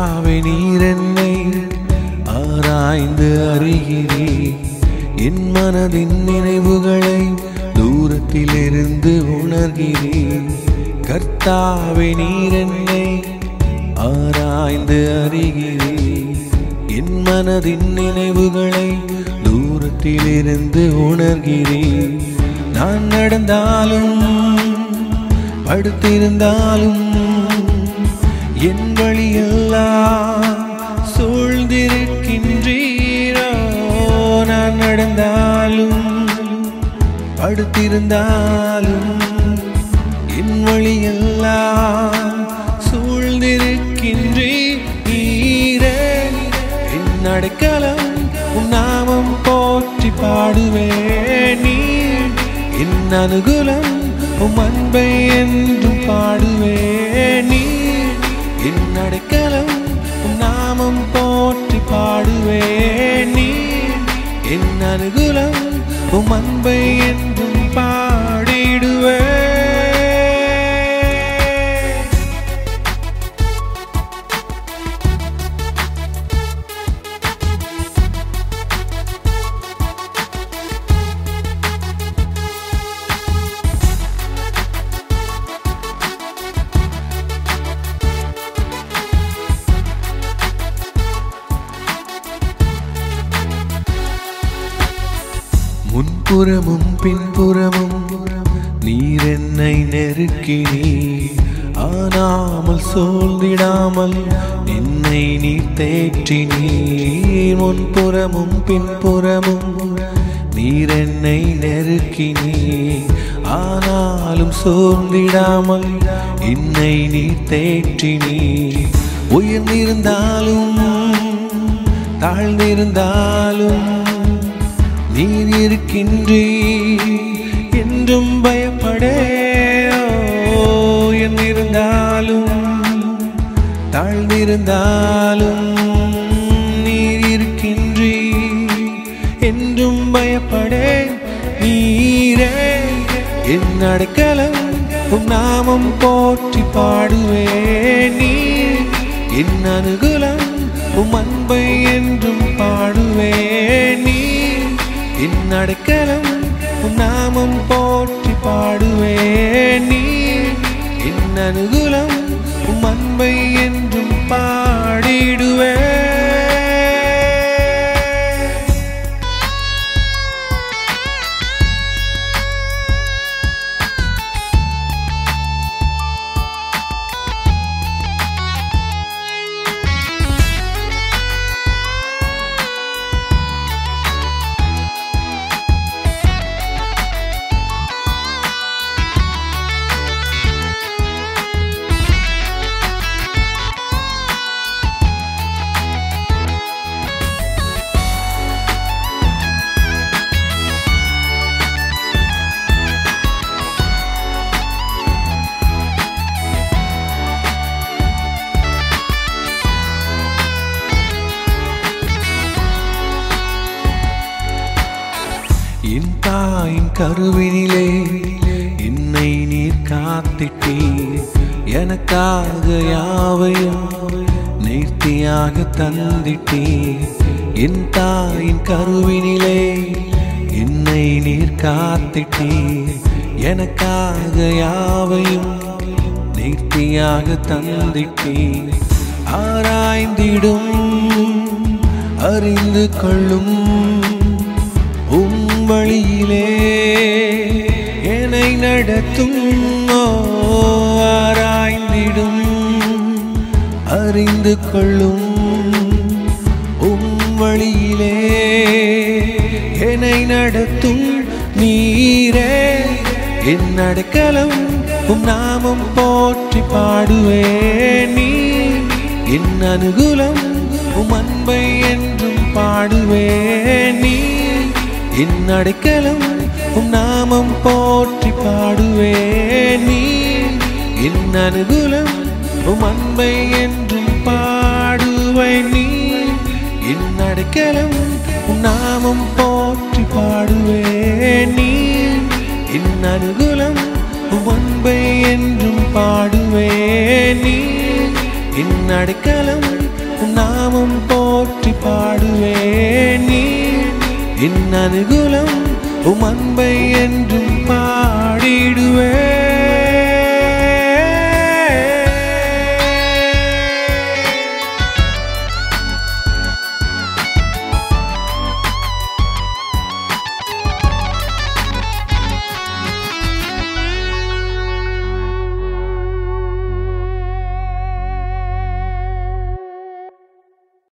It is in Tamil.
கர்த்தாவே நீர் என்னை ஆராய்ந்து அறிகிறீர் என் மனதின் நினைவுகளை தூரத்திலிருந்து உணர்கிறீர் கர்த்தாவே நீர் என்னை ஆராய்ந்து அறிகிறீர் என் மனதின் நினைவுகளை தூரத்திலிருந்து உணர்கிறேன் நான் நடந்தாலும் படுத்திருந்தாலும் என் வழியெல்லாம் சூழ்ந்திருக்கின்றீரோ நான் நடந்தாலும் படுத்திருந்தாலும் என் வழியெல்லாம் சூழ்ந்திருக்கின்றீரே என் அடைக்கலம் உன் நாமம் போற்றி பாடுவேன் நீ என் அனுகூலம் உம் அன்பை என்றும் பாடுவேன் நீ என் அடைக்கலம் உன் நாமம் போற்றி பாடுவேன் நீ என் அனுகூலம் உம் அன்பை என்றும் பாடிடுவேன் முன்புறமும் பின்புறமும் நீர் என்னை நெருக்கினீர் ஆனாமல் சோர்ந்திடாமல் என்னை நீர் தேற்றினீர் முன்புறமும் பின்புறமும் நீர் என்னை நெருக்கினீர் ஆனாலும் சோர்ந்திடாமல் என்னை நீர் தேற்றினீர் உயர்ந்திருந்தாலும் தாழ்ந்திருந்தாலும் நீர் இருக்கின்றீ என்றும் பயப்படே இருந்தாலும் தாழ்ந்திருந்தாலும் நீர் இருக்கின்றீ என்றும் பயப்படே நீரே என் அடைக்கலம் உம் நாமம் போற்றி பாடுவேன் நீ என் அனுகூலம் உம் அன்பை என்றும் பாடுவேன் நீ என் அடைக்கலம் உம் நாமம் போற்றி பாடுவேன் நீ என் அனுகூலம் உம் அன்பை என்றும் பாடிடுவேன் என் தாயின் கருவினிலே என்னை நீர் காத்திட்டீர் எனக்காக யாவையும் நேர்த்தியாக தந்திட்டீர் என் தாயின் கருவினிலே என்னை நீர் காத்திட்டீர் எனக்காக யாவையும் நேர்த்தியாக தந்திட்டீர் ஆராய்ந்திடும் அறிந்து கொள்ளும் உம் வழியிலே என்னை நடத்தும் ஓ, ஆராய்ந்திடும் அறிந்து கொள்ளும் உம் வழியிலே என்னை நடத்தும் நீரே என் அடைக்கலம் உம் நாமம் போற்றி பாடுவேன் நீ என் அனுகூலம் உம் அன்பை என்றும் பாடுவேன் நீ என் அடைக்கலம் உம் நாமம் போற்றி பாடுவேன் நீ என் அனுகூலம் உம் அன்பை என்றும் பாடுவேன் நீ என் அடைக்கலம் உம் நாமம் போற்றி பாடுவேன் நீ என் அனுகூலம் உம் அன்பை என்றும் பாடுவேன் நீ என் அடைக்கலம் நாமம் போற்றி பாடுவேன் நீ என் அனுகூலம் உம் அன்பை என்றும் பாடி